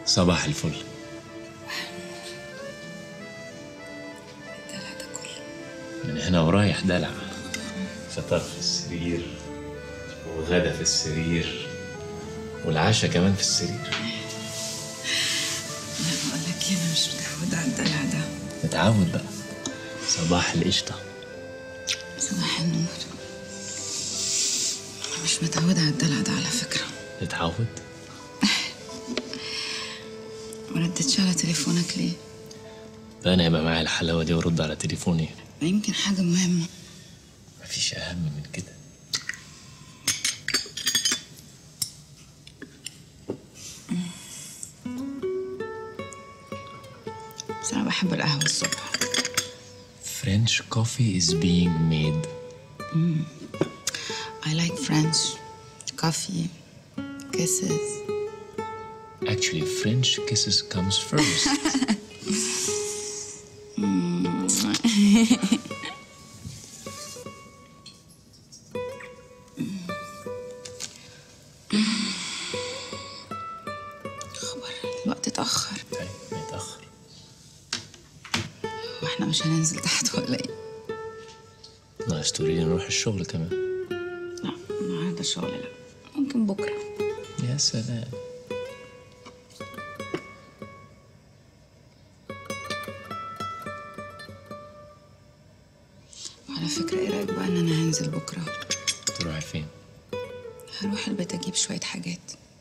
صباح الفل الدلع ده كله من هنا ورايح دلع فطار في السرير وغدا في السرير والعشاء كمان في السرير لا بقول لك ايه انا مش متعودة على الدلع ده نتعود بقى صباح القشطة صباح النور انا مش متعودة على الدلع ده على فكرة نتعود ما ردتش على تليفونك ليه؟ ده انا يبقى معايا الحلاوة دي وارد على تليفوني ما يمكن حاجة مهمة مفيش اهم من كده بس انا بحب القهوة الصبح French coffee is being made I like French coffee kisses Actually, French kisses comes first. خبر الوقت اتأخر طيب متأخر واحنا مش هننزل تحت ولا ايه؟ ناقص تقولي لي نروح الشغل كمان لا النهارده شغل لا ممكن بكرة يا سلام وعلى فكرة ايه رأيك بقى ان انا هنزل بكرة تروحي فين؟ هروح البيت اجيب شوية حاجات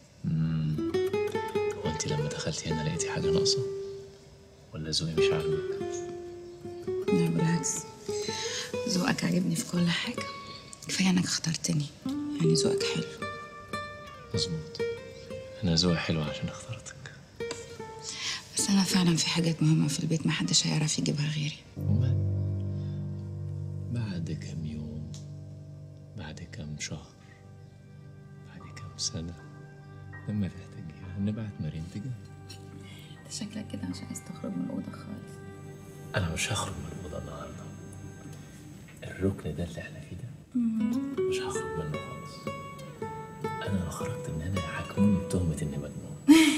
هو انت لما دخلتي هنا لقيتي حاجة ناقصة؟ ولا ذوقي مش عاجبك؟ لا بالعكس ذوقك عاجبني في كل حاجة كفاية انك اخترتني يعني ذوقك حلو مظبوط أنا ذوقي حلو عشان اخترتك بس انا فعلا في حاجات مهمة في البيت محدش هيعرف يجيبها غيري وما بعد كام يوم بعد كام شهر بعد كام سنة لما تحتاجيها نبعت مريم تجيب انت شكلك كده مش عايز تخرج من الأوضة خالص أنا مش هخرج من الأوضة النهاردة الركن ده اللي احنا فيه ده مش هخرج منه خالص أنا لو خرجت من هنا يحاكموني بتهمة إني مجنون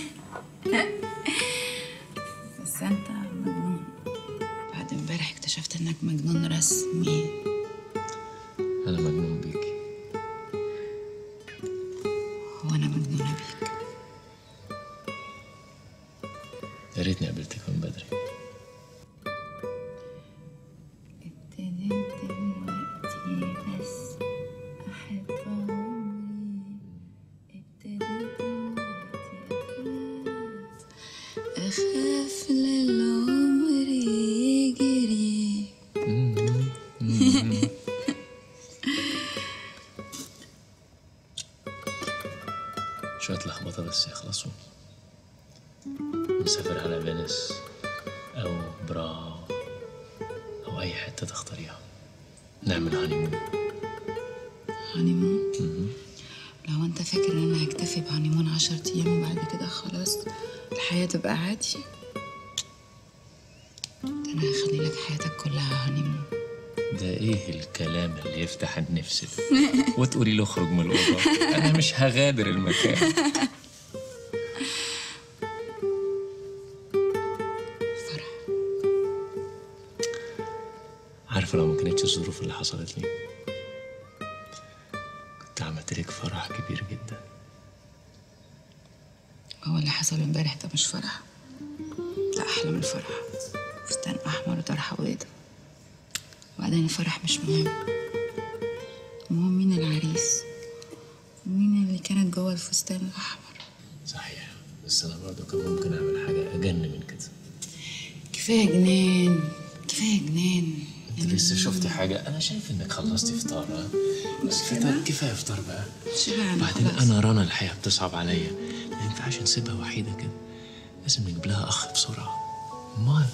بس انت مجنون بعد امبارح اكتشفت انك مجنون رسمي أنا مجنون بيكي وانا مجنونة بيك يا ريتني قابلتك من بدري ابتديت دلوقتي بس احب عمري ابتديت دلوقتي بس اخاف للعمر يجري شوية لخبطة بس يخلصوا نسافر على فينيس أو برا أو أي حتة تختاريها نعمل هانيمون هانيمون لو انت فاكر ان انا هكتفي بهانيمون عشر ايام وبعد كده خلاص الحياة تبقى عادي ده انا هخلي لك حياتك كلها هانيمون ده إيه الكلام اللي يفتح النفس ده وتقولي له اخرج من الأوضة أنا مش هغادر المكان فرح عارفة لو ما كانتش الظروف اللي حصلت لي كنت عملت لك فرح كبير جدا هو اللي حصل امبارح ده مش فرح لا احلى من الفرح فستان احمر وطرحه بيضة وبعدين الفرح مش مهم المهم مين العريس ومين اللي كانت جوه الفستان الاحمر صحيح بس أنا برضه كان ممكن أعمل حاجة أجن من كده كفايه جنان كفايه جنان انت لسه شفتي حاجة؟ أنا شايف إنك خلصتي فطار ها؟ بس فطار كفاية فطار بقى شبعنا بعدين خلاص أنا رنا الحياة بتصعب عليا ما ينفعش نسيبها وحيدة كده لازم نجيب لها أخ بسرعة أمال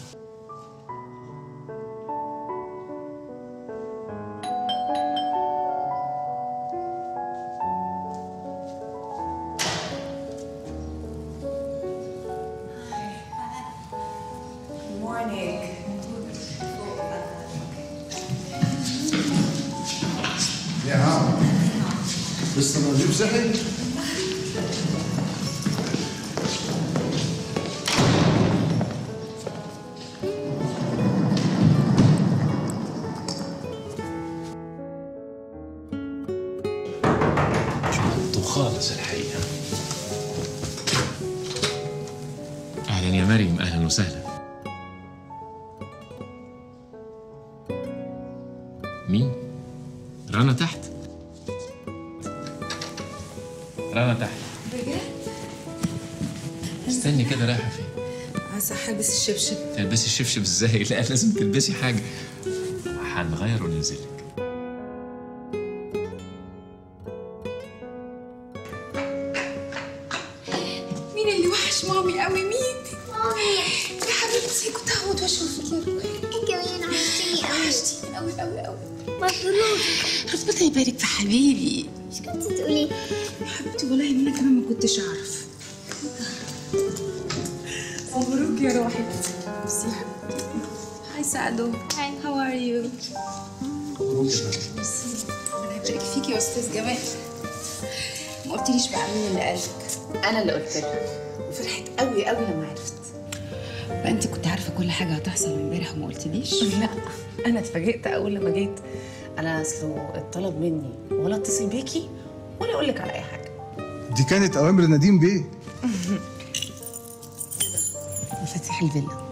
Morning. يا عم لسه ما نجيب صحي اهلا يا مريم اهلا وسهلا مين رنا تحت رنا تحت بجد؟ استني كده رايحه فين عايزة هلبس الشبشب تلبسي الشبشب ازاي لا لازم تلبسي حاجه هنغير وننزلك مين اللي وحش مامي قوي مين؟ مامي يا حبيبتي كنت هموت واشوفك يا روحي انت كمان وحشتيني قوي وحشتيني قوي قوي قوي مبروك ربنا يبارك في حبيبي مش كنت تقولي يا حبيبتي والله ان انا كمان ما كنتش اعرف مبروك يا روحي بس يا حبيبتي هاي سعدو هاي هاو ار يو ميرسي ربنا يبارك فيك يا استاذ جمال ما قلتليش بقى مين اللي قالك انا اللي قلت لها وفرحت قوي قوي لما عرفت بقى انت كنت عارفه كل حاجه هتحصل امبارح وما قلتليش لا انا اتفاجئت اول لما جيت انا اصله اتطلب مني ولا اتصل بيكي ولا اقول لك على اي حاجه دي كانت اوامر نديم بيه مفاتيح الفيلا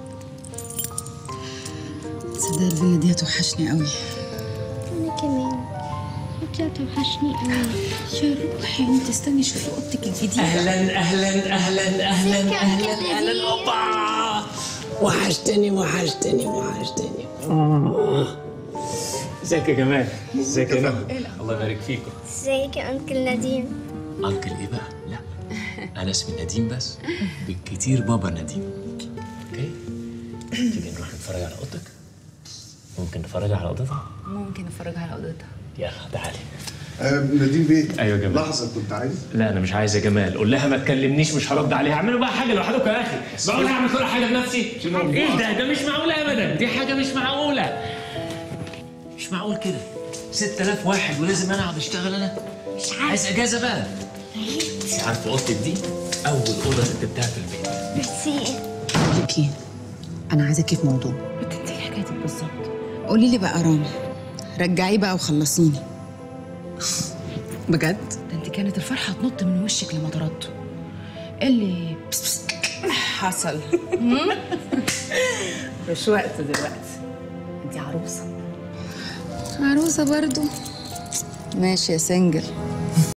تصدق الفيلا دي هتوحشني قوي انا كمان انت هتوحشني قوي يا روحي انت استني شوفي اوضتك الجديده اهلا اهلا اهلا اهلا اهلا اهلا اوبا وحشتني وحشتني وحشتني آه. ازيك يا جمال ازيك يا نهى الله يبارك فيكم ازيك يا انكل نديم انكل ايه بقى لا انا اسمي نديم بس بالكتير بابا نديم اوكي تيجي نروح نتفرج على اوضتك ممكن نتفرج على اوضتها ممكن اتفرج على اوضتها يلا تعالي آه نديم بيه أيوة يا جماعة. لحظه كنت عايز لا انا مش عايز يا جمال قول لها ما تكلمنيش مش هرد عليها اعملوا بقى حاجه لوحدكم يا اخي بقول هعمل كل حاجه بنفسي ايه ده ده مش معقوله ابدا دي حاجه مش معقوله مش معقول كده 6000 واحد ولازم انا اقعد اشتغل انا مش عايز اجازه بقى انت عارفه اوضتك دي اول اوضه رتبتها في البيت ميرسي ليكي انا عايزاكي في موضوع انت ايه حكايتك بالظبط قولي لي بقى رامي رجعيه بقى وخلصيني بجد ده انت كانت الفرحه تنط من وشك لما طردته إيه اللي بس بس حصل مش وقت دلوقتي انت عروسه عروسه برضو ماشي يا سنجل